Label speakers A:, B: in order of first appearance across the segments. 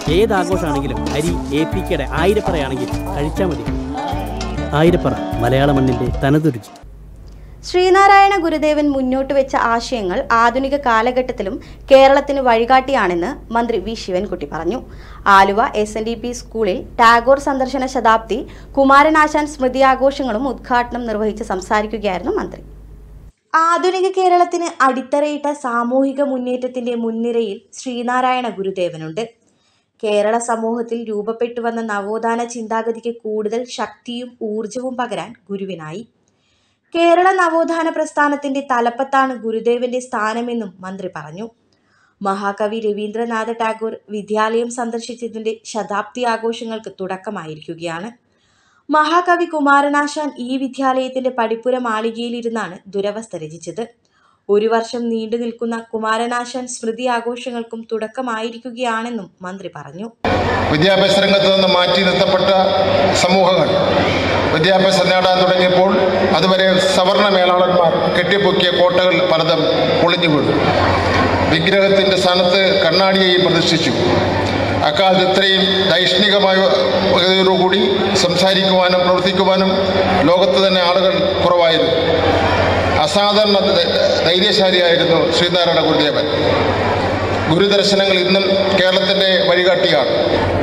A: ഏത് ആഘോഷമാണെങ്കിലും അരി A P കെയുടെ ആയിരപ്പറയാണെങ്കിൽ കഴിച്ചാൽ മതി ആയിരപ്പറ മലയാള മണ്ണിൻ്റെ തനതുരുചി
B: ശ്രീനാരായണ ഗുരുദേവൻ മുന്നോട്ട് വെച്ച ആശയങ്ങൾ ആധുനിക കാലഘട്ടത്തിലും കേരളത്തിന് വഴികാട്ടിയാണെന്ന് മന്ത്രി വി ശിവൻകുട്ടി പറഞ്ഞു Aluva S N D P സ്കൂളിൽ ടാഗോർ സന്ദർശന ശതാബ്ദി കുമാരനാശാൻ സ്മൃതി ആഘോഷങ്ങളും ഉദ്ഘാടനം നിർവഹിച്ച് സംസാരിക്കുകയായിരുന്നു മന്ത്രി ആധുനിക കേരളത്തിന് അടിത്തറയിട്ട സാമൂഹിക മുന്നേറ്റത്തിന്റെ മുൻനിരയിൽ ശ്രീനാരായണ ഗുരുദേവനുണ്ട് കേരള സമൂഹത്തിൽ രൂപപ്പെട്ടു വന്ന നവോത്ഥാന ചിന്താഗതിക്ക് കൂടുതൽ ശക്തിയും ഊർജവും പകരാൻ ഗുരുവിനായി കേരള നവോത്ഥാന പ്രസ്ഥാനത്തിന്റെ തലപ്പത്താണ് ഗുരുദേവന്റെ സ്ഥാനമെന്നും മന്ത്രി പറഞ്ഞു മഹാകവി രവീന്ദ്രനാഥ ടാഗോർ വിദ്യാലയം സന്ദർശിച്ചതിന്റെ ശതാബ്ദി ആഘോഷങ്ങൾക്ക് തുടക്കമായിരിക്കുകയാണ് മഹാകവി കുമാരനാശാൻ ഈ വിദ്യാലയത്തിന്റെ പടിപ്പുര മാളികയിലിരുന്നാണ് ദുരവസ്ഥ രചിച്ചത് ഒരു വർഷം നീണ്ടു നിൽക്കുന്ന കുമാരനാശാൻ സ്മൃതി ആഘോഷങ്ങൾക്കും തുടക്കമായിരിക്കുകയാണെന്നും മന്ത്രി പറഞ്ഞു
C: വിദ്യാഭ്യാസ രംഗത്ത് നിന്ന് മാറ്റി നിർത്തപ്പെട്ട സമൂഹങ്ങൾ വിദ്യാഭ്യാസം നേടാൻ തുടങ്ങിയപ്പോൾ അതുവരെ സവർണ മേലാളന്മാർ കെട്ടിപ്പൊക്കിയ കോട്ടകൾ പലതും പൊളിഞ്ഞു വീണു വിഗ്രഹത്തിൻ്റെ സ്ഥാനത്ത് കണ്ണാടിയെയും പ്രതിഷ്ഠിച്ചു അക്കാലത്ത് ഇത്രയും ദൈഷ്ണികമായ കൂടി സംസാരിക്കുവാനും പ്രവർത്തിക്കുവാനും ലോകത്ത് തന്നെ ആളുകൾ കുറവായിരുന്നു അസാധാരണ ധ- ധൈര്യശാലിയായിരുന്നു ശ്രീനാരായണ ഗുരുദേവൻ ഗുരുദർശനങ്ങൾ ഇന്നും കേരളത്തിൻ്റെ വഴികാട്ടിയാണ്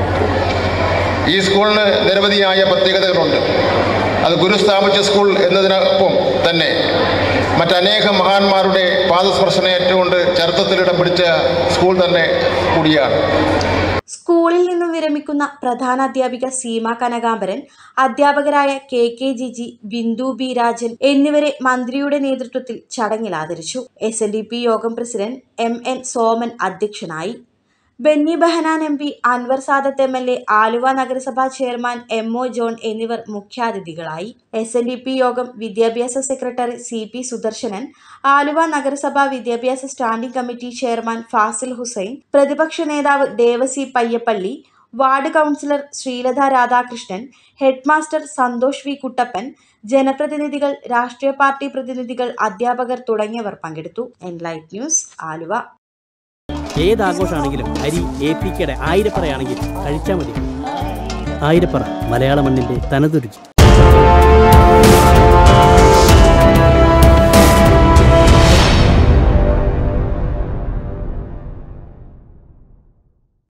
C: ഈ സ്കൂളിന് നിരവധിയായ പ്രത്യേകതകളുണ്ട് അത് ഗുരു സ്ഥാപിച്ച സ്കൂൾ എന്നതിനൊപ്പം തന്നെ മറ്റനേകം മഹാന്മാരുടെ പാദസ്പർശനം ഏറ്റുകൊണ്ട് ചരിത്രത്തിൽ ഇടം പിടിച്ച സ്കൂൾ തന്നെ കൂടിയാണ്
B: സ്കൂളിൽ നിന്നും വിരമിക്കുന്ന പ്രധാന അധ്യാപിക സീമ കനകാംബരൻ അധ്യാപകരായ K K Jiji Bindu B Rajan എന്നിവരെ മന്ത്രിയുടെ നേതൃത്വത്തിൽ ചടങ്ങിൽ ആദരിച്ചു എസ് എൻ ഡി പി യോഗം പ്രസിഡന്റ് എം എൻ സോമൻ അധ്യക്ഷനായി Benny Behanan M P Anwar Sadath M L A Aluva നഗരസഭാ ചെയർമാൻ എം ഒ ജോൺ എന്നിവർ മുഖ്യാതിഥികളായി എസ് എൻ ഡി പി യോഗം വിദ്യാഭ്യാസ secretary C P Sudarsanan Aluva നഗരസഭാ വിദ്യാഭ്യാസ standing committee chairman Fazil Hussain പ്രതിപക്ഷ നേതാവ് Devasi Payyappilly ward councillor Sreelatha Radhakrishnan headmaster Santhosh V Kuttappan ജനപ്രതിനിധികൾ രാഷ്ട്രീയ പാർട്ടി പ്രതിനിധികൾ അധ്യാപകർ തുടങ്ങിയവർ പങ്കെടുത്തു എൻലൈറ്റ് ന്യൂസ് ആലുവ
A: ഏത് ആഘോഷമാണെങ്കിലും അരി എ പി കെയുടെ ആയിരപ്പറയാണെങ്കിൽ കഴിച്ചാൽ മതി ആയിരപ്പറ മലയാള മണ്ണിൻ്റെ തനതുരുചി